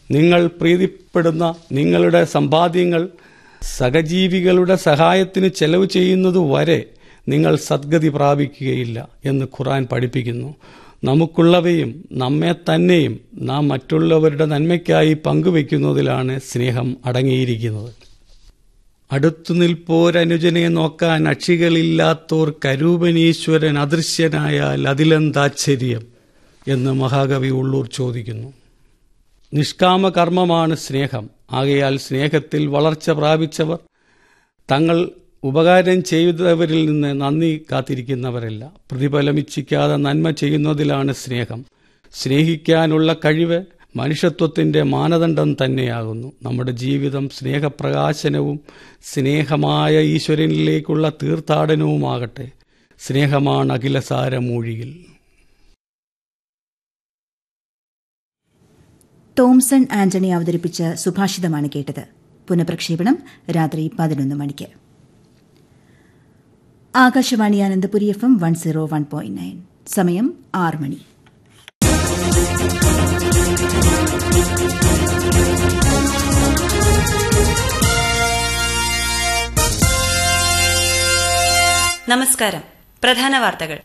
നിങ്ങൾ പ്രീതിപ്പെടുന്ന നിങ്ങളുടെ സമ്പാദ്യങ്ങൾ സഹജീവികളുടെ സഹായത്തിന് ചെലവ് ചെയ്യുന്നതുവരെ നിങ്ങൾ സദ്ഗതി പ്രാപിക്കുകയില്ല എന്ന് ഖുറാൻ പഠിപ്പിക്കുന്നു നമുക്കുള്ളവയും നമ്മെ തന്നെയും നാം മറ്റുള്ളവരുടെ നന്മയ്ക്കായി പങ്കുവെക്കുന്നതിലാണ് സ്നേഹം അടങ്ങിയിരിക്കുന്നത് അടുത്തു നിൽപ്പോരനുജനെ നോക്കാൻ അക്ഷികളില്ലാത്തോർ കരൂപനീശ്വരൻ അദൃശ്യനായാൽ അതിലെന്താശ്ചര്യം എന്ന് മഹാകവി ഉള്ളൂർ ചോദിക്കുന്നു നിഷ്കാമ കർമ്മമാണ് സ്നേഹം ആകയാൽ സ്നേഹത്തിൽ വളർച്ച പ്രാപിച്ചവർ തങ്ങൾ ഉപകാരം ചെയ്തവരിൽ നിന്ന് നന്ദി കാത്തിരിക്കുന്നവരല്ല പ്രതിഫലമിച്ഛിക്കാതെ നന്മ ചെയ്യുന്നതിലാണ് സ്നേഹം സ്നേഹിക്കാനുള്ള കഴിവ് മനുഷ്യത്വത്തിന്റെ മാനദണ്ഡം തന്നെയാകുന്നു നമ്മുടെ ജീവിതം സ്നേഹപ്രകാശനവും സ്നേഹമായ ഈശ്വരനിലേക്കുള്ള തീർത്ഥാടനവുമാകട്ടെ സ്നേഹമാണ് അഖിലസാരമൂഴിയിൽ തോംസൺ ആന്റണി അവതരിപ്പിച്ച സുഭാഷിതമാണ് കേട്ടത് പുനഃപ്രക്ഷേപണം രാത്രി പതിനൊന്ന് മണിക്ക് Akashvani Ananthapuri F M one zero one point nine സമയം ആറ് മണി നമസ്കാരം പ്രധാന വാർത്തകൾ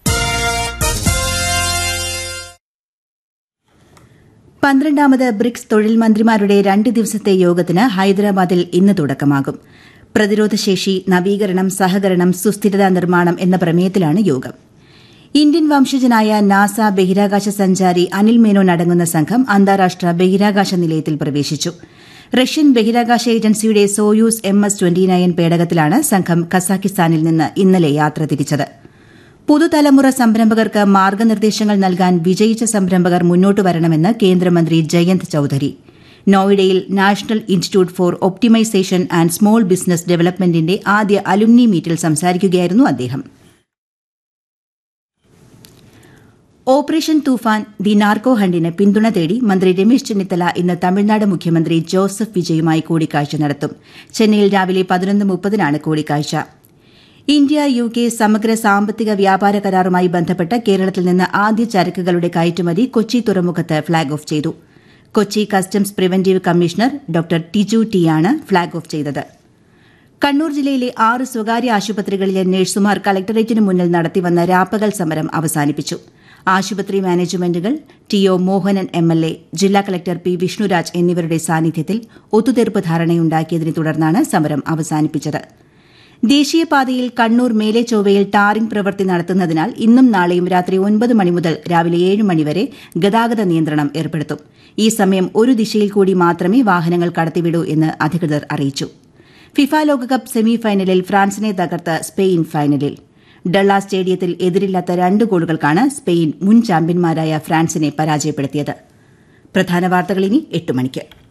പന്ത്രണ്ടാമത് ബ്രിക്സ് തൊഴിൽ മന്ത്രിമാരുടെ രണ്ട് ദിവസത്തെ യോഗത്തിന് ഹൈദരാബാദിൽ ഇന്ന് തുടക്കമാകും പ്രതിരോധശേഷി നവീകരണം സഹകരണം സുസ്ഥിരതാ നിർമ്മാണം എന്ന പ്രമേയത്തിലാണ് യോഗം ഇന്ത്യൻ വംശജനായ നാസ ബഹിരാകാശ സഞ്ചാരി അനിൽ മേനോൻ അടങ്ങുന്ന സംഘം അന്താരാഷ്ട്ര ബഹിരാകാശ നിലയത്തിൽ പ്രവേശിച്ചു റഷ്യൻ ബഹിരാകാശ ഏജൻസിയുടെ Soyuz M S twenty nine പേടകത്തിലാണ് സംഘം കസാഖിസ്ഥാനിൽ നിന്ന് ഇന്നലെ യാത്ര തിരിച്ചത് പുതുതലമുറ സംരംഭകർക്ക് മാർഗനിർദ്ദേശങ്ങൾ നൽകാൻ വിജയിച്ച സംരംഭകർ മുന്നോട്ട് വരണമെന്ന് കേന്ദ്രമന്ത്രി ജയന്ത് ചൌധരി നോയിഡയിൽ national institute for optimisation and small business ഡെവലപ്മെന്റിന്റെ ആദ്യ അലുമിനി മീറ്റിൽ സംസാരിക്കുകയായിരുന്നു അദ്ദേഹം ഓപ്പറേഷൻ തൂഫാൻ ദി നാർക്കോ ഹണ്ടിന് പിന്തുണ തേടി മന്ത്രി രമേശ് ചെന്നിത്തല ഇന്ന് തമിഴ്നാട് മുഖ്യമന്ത്രി ജോസഫ് വിജയുമായി കൂടിക്കാഴ്ച നടത്തും ചെന്നൈയിൽ രാവിലെ പതിനൊന്ന് മുപ്പതിനാണ് കൂടിക്കാഴ്ച ഇന്ത്യ യു കെ സമഗ്ര സാമ്പത്തിക വ്യാപാര കരാറുമായി ബന്ധപ്പെട്ട് കേരളത്തിൽ നിന്ന് ആദ്യ ചരക്കുകളുടെ കയറ്റുമതി കൊച്ചി തുറമുഖത്ത് ഫ്ളാഗ് ഓഫ് ചെയ്തു Kochi customs preventive commissioner doctor Tiju ടിയാണ് ഫ്ളാഗ് ഓഫ് ചെയ്തത് കണ്ണൂർ ജില്ലയിലെ ആറ് സ്വകാര്യ ആശുപത്രികളിലെ നഴ്സുമാർ കളക്ടറേറ്റിന് മുന്നിൽ നടത്തിവന്ന രാപ്പകൽ സമരം അവസാനിപ്പിച്ചു ആശുപത്രി മാനേജ്മെന്റുകൾ T O Mohanan M L A ജില്ലാ കളക്ടർ പി വിഷ്ണുരാജ് എന്നിവരുടെ സാന്നിധ്യത്തിൽ ഒത്തുതീർപ്പ് ധാരണയുണ്ടാക്കിയതിനെ തുടർന്നാണ് സമരം അവസാനിപ്പിച്ചത് ദേശീയപാതയിൽ കണ്ണൂർ മേലെ ചൊവ്വയിൽ ടാറിംഗ് പ്രവൃത്തി നടത്തുന്നതിനാൽ ഇന്നും നാളെയും രാത്രി ഒൻപത് മണി മുതൽ രാവിലെ ഏഴ് മണിവരെ ഗതാഗത നിയന്ത്രണം ഏർപ്പെടുത്തും ഈ സമയം ഒരു ദിശയിൽ കൂടി മാത്രമേ വാഹനങ്ങൾ കടത്തിവിടൂ എന്ന് അധികൃതർ അറിയിച്ചു ഫിഫ ലോകകപ്പ് സെമി ഫൈനലിൽ ഫ്രാൻസിനെ തകർത്ത് സ്പെയിൻ ഫൈനലിൽ ഡള്ള സ്റ്റേഡിയത്തിൽ എതിരില്ലാത്ത രണ്ട് ഗോളുകൾക്കാണ് സ്പെയിൻ മുൻ ചാമ്പ്യന്മാരായ ഫ്രാൻസിനെ പരാജയപ്പെടുത്തിയത് പ്രധാന വാർത്തകൾ ഇനി എട്ട് മണിക്ക്